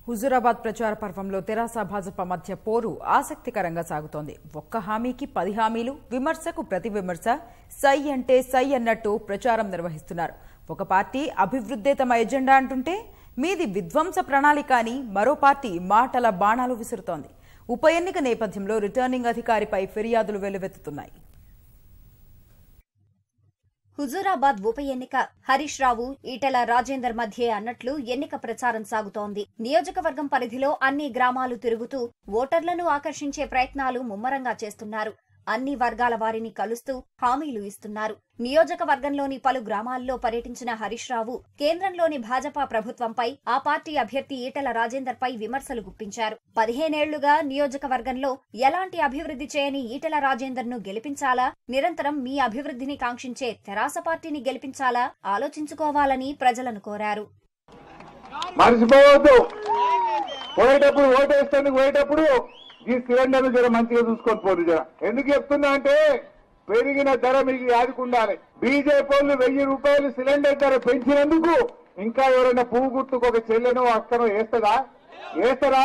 హుజూరాబాద్ ప్రచార పర్వంలో తెరాస భాజపా మధ్య పోరు ఆసక్తికరంగా సాగుతోంది ఒక్క హామీకి పది హామీలు విమర్శకు ప్రతి విమర్శ సై అంటే సై అన్నట్టు ప్రచారం నిర్వహిస్తున్నారు ఒక పార్టీ అభివృద్ధే తమ ఎజెండా అంటుంటే మీది విధ్వంస ప్రణాళిక అని మరో పార్టీ మాటల బాణాలు విసురుతోంది ఉప ఎన్నిక నేపథ్యంలో రిటర్నింగ్ అధికారిపై ఫిర్యాదులు వెల్లువెత్తుతున్నాయి హుజూరాబాద్ ఉప ఎన్నిక హరీష్ రావు ఈటెల రాజేందర్ మధ్యే అన్నట్లు ఎన్నిక ప్రచారం సాగుతోంది నియోజకవర్గం పరిధిలో అన్ని గ్రామాలు తిరుగుతూ ఓటర్లను ఆకర్షించే ప్రయత్నాలు ముమ్మరంగా చేస్తున్నారు అన్ని వర్గాల వారిని కలుస్తూ హామీలు ఇస్తున్నారు నియోజకవర్గంలోని పలు గ్రామాల్లో పర్యటించిన హరీష్ రావు కేంద్రంలోని భాజపా ప్రభుత్వంపై ఆ పార్టీ అభ్యర్థి ఈటెల రాజేందర్ పై విమర్శలు గుప్పించారు పదిహేనేళ్లుగా నియోజకవర్గంలో ఎలాంటి అభివృద్ధి చేయని ఈటెల రాజేందర్ ను గెలిపించాలా నిరంతరం మీ అభివృద్ధిని కాంక్షించే తెరాస పార్టీని గెలిపించాలా ఆలోచించుకోవాలని ప్రజలను కోరారు మర్చిపోవద్దు పోయేటప్పుడు ఓటేస్తానికి పోయేటప్పుడు ఈ సిలిండర్ జర మంచిగా చూసుకొని పోరు జర ఎందుకు చెప్తున్నా అంటే పెరిగిన ధర మీకు యాదుకుండాలి బీజేపీ వాళ్ళు వెయ్యి రూపాయలు సిలిండర్ ధర పెంచినందుకు ఇంకా ఎవరైనా పువ్వు గుర్తుకు ఒక చెల్లెనో అక్కనో వేస్తుందా వేస్తారా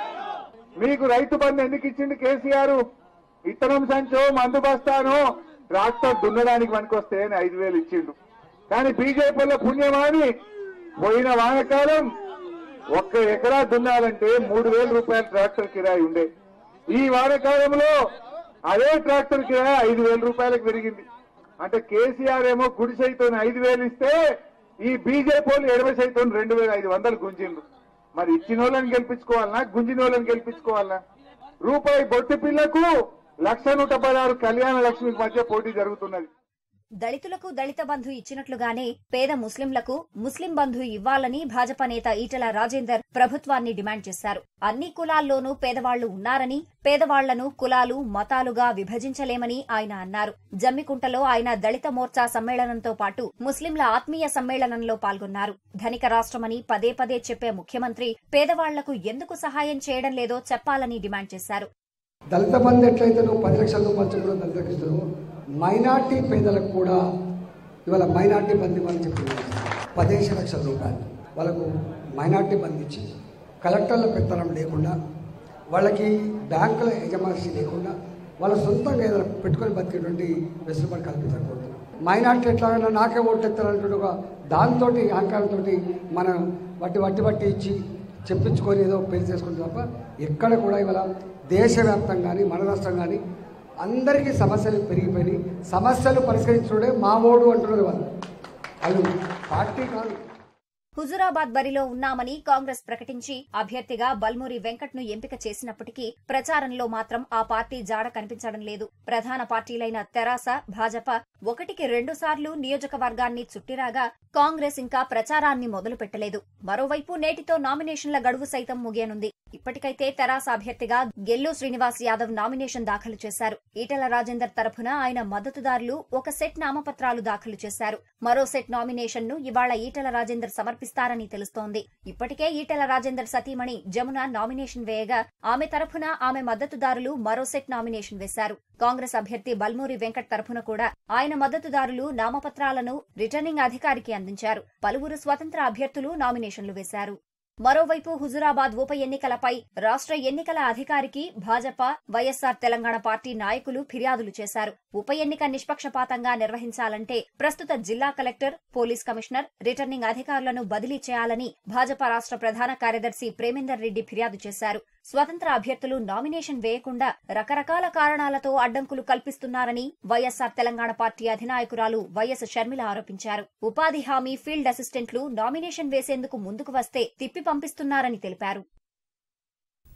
మీకు రైతు బంధు ఎందుకు ఇచ్చిండు కేసీఆర్ ఇత్తనం సంచో మందు బస్తాను ట్రాక్టర్ దున్నడానికి పనికొస్తే అని ఐదు వేలు ఇచ్చిండు కానీ బీజేపీలో పుణ్యమాని పోయిన వానకాలం ఒక్క ఎకరా దున్నాలంటే మూడు వేల రూపాయల ట్రాక్టర్ కిరాయి ఉండే ఈ వానకాలంలో అదే ట్రాక్టర్ కిరాయి ఐదు వేల రూపాయలకు పెరిగింది అంటే కేసీఆర్ ఏమో గుడి సైతం ఐదు వేలు ఇస్తే ఈ బీజేపీ వాళ్ళు ఎడమ సైతం రెండు వేల ఐదు వందలు గుంజిండు మరి ఇచ్చిన వాళ్ళని గెలిపించుకోవాలనా గుంజిన వాళ్ళని గెలిపించుకోవాలనా రూపాయి బొట్టు పిల్లకు లక్ష నూట పదహారు కళ్యాణ లక్ష్మికి మధ్య పోటీ జరుగుతున్నది దళితులకు దళిత బంధు ఇచ్చినట్లుగానే పేద ముస్లింలకు ముస్లిం బంధు ఇవ్వాలని భాజపా నేత ఈటెల రాజేందర్ ప్రభుత్వాన్ని డిమాండ్ చేశారు అన్ని కులాల్లోనూ పేదవాళ్లు ఉన్నారని పేదవాళ్లను కులాలు మతాలుగా విభజించలేమని ఆయన అన్నారు జమ్మికుంటలో ఆయన దళిత మోర్చా సమ్మేళనంతో పాటు ముస్లింల ఆత్మీయ సమ్మేళనంలో పాల్గొన్నారు ధనిక రాష్ట్రమని పదే పదే చెప్పే ముఖ్యమంత్రి పేదవాళ్లకు ఎందుకు సహాయం చేయడం లేదో చెప్పాలని డిమాండ్ చేశారు దళిత బంధు ఎట్లయితే నువ్వు పది లక్షల రూపాయలు కూడా దళితకు ఇస్తున్నావు మైనార్టీ పేదలకు కూడా ఇవాళ మైనార్టీ బంధు ఇవ్వని చెప్పి పదిహేను లక్షల రూపాయలు వాళ్ళకు మైనార్టీ బంధు ఇచ్చి కలెక్టర్ల పెత్తనం లేకుండా వాళ్ళకి బ్యాంకుల యజమాని లేకుండా వాళ్ళ సొంతంగా ఏదైనా పెట్టుకొని బతికేటువంటి వెసులుబాటు కల్పించకూడదు మైనార్టీ ఎట్లా నాకే ఓటు ఎత్తారంటే ఒక దాంతో అహంకారంతో మనం వట్టి వట్టి వట్టి ఇచ్చి చెప్పించుకొని ఏదో పెళ్లి చేసుకుంటాం తప్ప ఎక్కడ కూడా ఇవాళ దేశవ్యాప్తంగా కానీ మన రాష్ట్రం కానీ అందరికీ సమస్యలు పెరిగిపోయినాయి సమస్యలు పరిష్కరించడే మా ఓడు అంటున్నారు వాళ్ళు వాళ్ళు పార్టీ కాదు హుజురాబాద్ బరిలో ఉన్నామని కాంగ్రెస్ ప్రకటించి అభ్యర్థిగా బల్మూరి వెంకట్ ను ఎంపిక చేసినప్పటికీ ప్రచారంలో మాత్రం ఆ పార్టీ జాడ కనిపించడం లేదు ప్రధాన పార్టీలైన తెరాస భాజపా ఒకటికి రెండు సార్లు నియోజకవర్గాన్ని చుట్టిరాగా కాంగ్రెస్ ఇంకా ప్రచారాన్ని మొదలు పెట్టలేదు మరోవైపు నేటితో నామినేషన్ల గడువు సైతం ముగియనుంది ఇప్పటికైతే తెరాస అభ్యర్థిగా గెల్లు శ్రీనివాస్ యాదవ్ నామినేషన్ దాఖలు చేశారు ఈటెల రాజేందర్ తరఫున ఆయన మద్దతుదారులు ఒక సెట్ నామపత్రాలు దాఖలు చేశారు మరో సెట్ నామినేషన్ ను ఇవాళ ఈటెల రాజేందర్ సమర్పిస్తారని తెలుస్తోంది ఇప్పటికే ఈటెల రాజేందర్ సతీమణి జమున నామినేషన్ వేయగా ఆమె తరఫున ఆమె మద్దతుదారులు మరో సెట్ నామినేషన్ వేశారు కాంగ్రెస్ అభ్యర్థి బల్మూరి వెంకట్ తరఫున కూడా ఆయన మద్దతుదారులు నామపత్రాలను రిటర్నింగ్ అధికారికి అందించారు పలువురు స్వతంత్ర అభ్యర్థులు నామినేషన్లు వేశారు మరోవైపు హుజురాబాద్ ఉప ఎన్నికలపై రాష్ట్ర ఎన్నికల అధికారికి భాజపా వైఎస్సార్ తెలంగాణ పార్టీ నాయకులు ఫిర్యాదులు చేశారు ఉప ఎన్నిక నిష్పక్షపాతంగా నిర్వహించాలంటే ప్రస్తుత జిల్లా కలెక్టర్ పోలీస్ కమిషనర్ రిటర్నింగ్ అధికారులను బదిలీ చేయాలని భాజపా రాష్ట్ర ప్రధాన కార్యదర్శి ప్రేమేందర్ రెడ్డి ఫిర్యాదు చేశారు స్వతంత్ర అభ్యర్థులు నామినేషన్ వేయకుండా రకరకాల కారణాలతో అడ్డంకులు కల్పిస్తున్నారని వైఎస్సార్ తెలంగాణ పార్టీ అధినాయకురాలు వైఎస్ షర్మిల ఆరోపించారు ఉపాధి హామీ ఫీల్డ్ అసిస్టెంట్లు నామినేషన్ వేసేందుకు ముందుకు వస్తే తిప్పి పంపిస్తున్నారని తెలిపారు